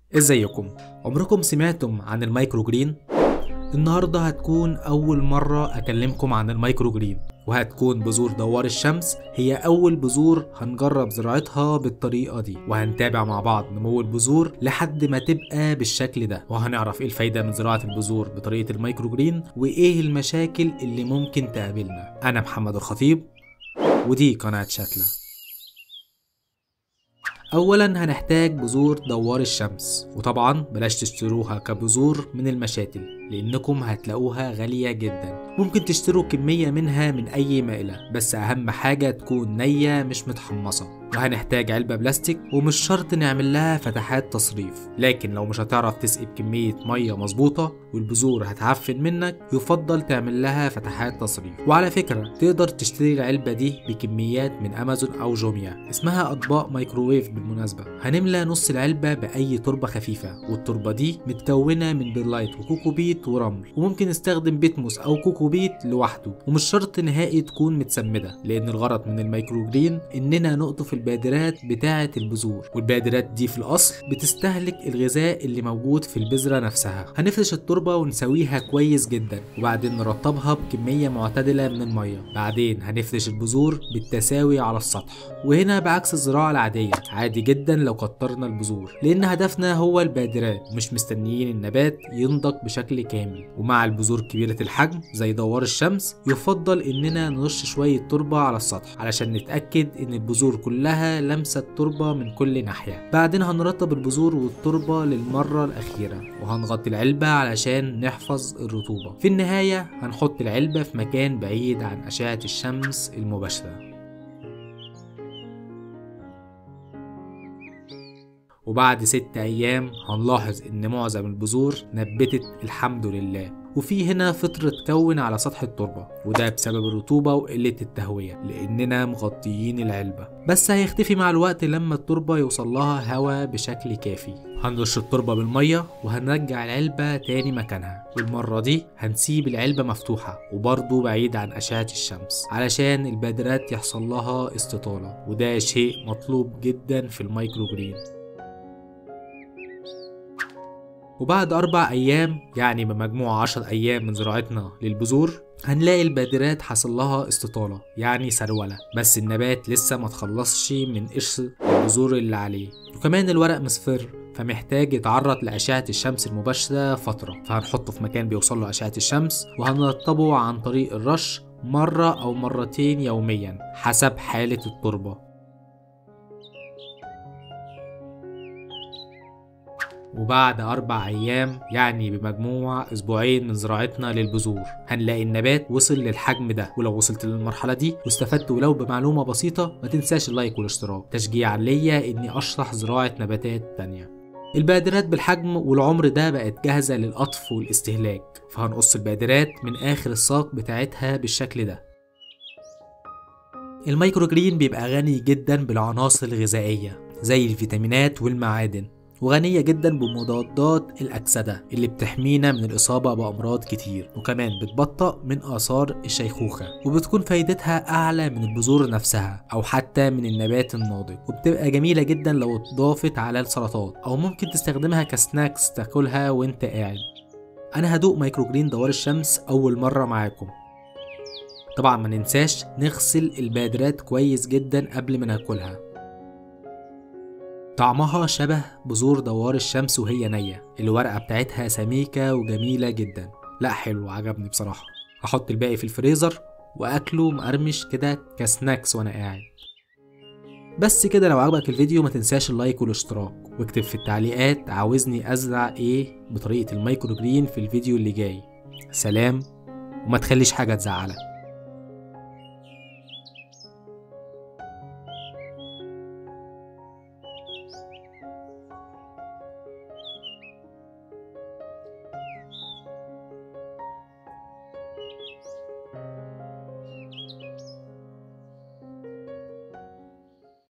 ازيكم عمركم سمعتم عن المايكرو جرين النهاردة هتكون أول مرة أكلمكم عن المايكرو جرين وهتكون بذور دوار الشمس هي أول بذور هنجرب زراعتها بالطريقة دي وهنتابع مع بعض نمو البذور لحد ما تبقى بالشكل ده وهنعرف ايه الفايدة من زراعة البذور بطريقة المايكرو جرين وايه المشاكل اللي ممكن تقابلنا أنا محمد الخطيب ودي قناة شتلة اولا هنحتاج بذور دوار الشمس وطبعا بلاش تشتروها كبذور من المشاتل لانكم هتلاقوها غالية جدا ممكن تشتروا كمية منها من اي مائلة بس اهم حاجة تكون نية مش متحمصة وهنحتاج علبة بلاستيك ومش شرط نعمل لها فتحات تصريف لكن لو مش هتعرف تسقي بكمية مية مظبوطة والبذور هتعفن منك يفضل تعمل لها فتحات تصريف وعلى فكرة تقدر تشتري العلبة دي بكميات من امازون او جوميا اسمها اطباق مايكروويف بالمناسبة هنملى نص العلبة باي تربة خفيفة والتربة دي متكونة من بيرلايت وكوكوبيت ورمل وممكن نستخدم بيتموس او كوكوبيت لوحده ومش شرط نهائي تكون متسمدة لان الغرض من المايكرو جرين اننا نقطف البادرات بتاعة البذور والبادرات دي في الاصل بتستهلك الغذاء اللي موجود في البذرة نفسها هنفرش التربة ونسويها كويس جدا وبعدين نرطبها بكمية معتدلة من المية بعدين هنفرش البذور بالتساوي على السطح وهنا بعكس الزراعة العادية عادي جدا لو كترنا البذور لان هدفنا هو البادرات مش مستنيين النبات ينضج بشكل كامل ومع البذور كبيرة الحجم زي دوار الشمس يفضل اننا نرش شوية تربة على السطح علشان نتأكد ان البذور كلها لمسة التربة من كل ناحية بعدين هنرطب البذور والتربة للمرة الأخيرة وهنغطي العلبة علشان نحفظ الرطوبة في النهاية هنحط العلبة في مكان بعيد عن أشعة الشمس المباشرة وبعد ست أيام هنلاحظ إن معظم البذور نبتت الحمد لله وفي هنا فطر اتكون على سطح التربة وده بسبب الرطوبة وقلة التهوية لأننا مغطيين العلبة بس هيختفي مع الوقت لما التربة يوصل لها هواء بشكل كافي هنرش التربة بالمية وهنرجع العلبة تاني مكانها والمرة دي هنسيب العلبة مفتوحة وبرضه بعيد عن أشعة الشمس علشان البادرات يحصل لها استطالة وده شيء مطلوب جدا في المايكرو جرين وبعد أربع أيام يعني بمجموع عشر أيام من زراعتنا للبذور هنلاقي البادرات حصل لها استطالة يعني سرولة بس النبات لسه ما تخلصش من قشر البذور اللي عليه وكمان الورق مصفر فمحتاج يتعرض لأشعة الشمس المباشرة فترة فهنحطه في مكان بيوصل له أشعة الشمس وهنرطبه عن طريق الرش مرة أو مرتين يوميا حسب حالة التربة وبعد أربع أيام يعني بمجموع أسبوعين من زراعتنا للبذور هنلاقي النبات وصل للحجم ده ولو وصلت للمرحلة دي واستفدت ولو بمعلومة بسيطة ما تنساش اللايك والاشتراك تشجيعا ليا إني أشرح زراعة نباتات تانية البادرات بالحجم والعمر ده بقت جاهزة للقطف والاستهلاك فهنقص البادرات من آخر الساق بتاعتها بالشكل ده المايكرو جرين بيبقى غني جدا بالعناصر الغذائية زي الفيتامينات والمعادن وغنية جدا بمضادات الأكسدة اللي بتحمينا من الإصابة بأمراض كتير وكمان بتبطأ من آثار الشيخوخة وبتكون فايدتها أعلى من البذور نفسها أو حتى من النبات الناضج وبتبقى جميلة جدا لو اتضافت على السلطات أو ممكن تستخدمها كسناكس تاكلها وانت قاعد أنا هدوق مايكرو جرين دوار الشمس أول مرة معاكم طبعا ما ننساش نغسل البادرات كويس جدا قبل ما ناكلها طعمها شبه بذور دوار الشمس وهي نية الورقة بتاعتها سميكة وجميلة جدا لا حلو عجبني بصراحة هحط الباقي في الفريزر وأكله مقرمش كده كسناكس وأنا قاعد بس كده لو عجبك الفيديو ما تنساش اللايك والاشتراك واكتب في التعليقات عاوزني أزرع ايه بطريقة المايكرو جرين في الفيديو اللي جاي سلام وما تخليش حاجة تزعلك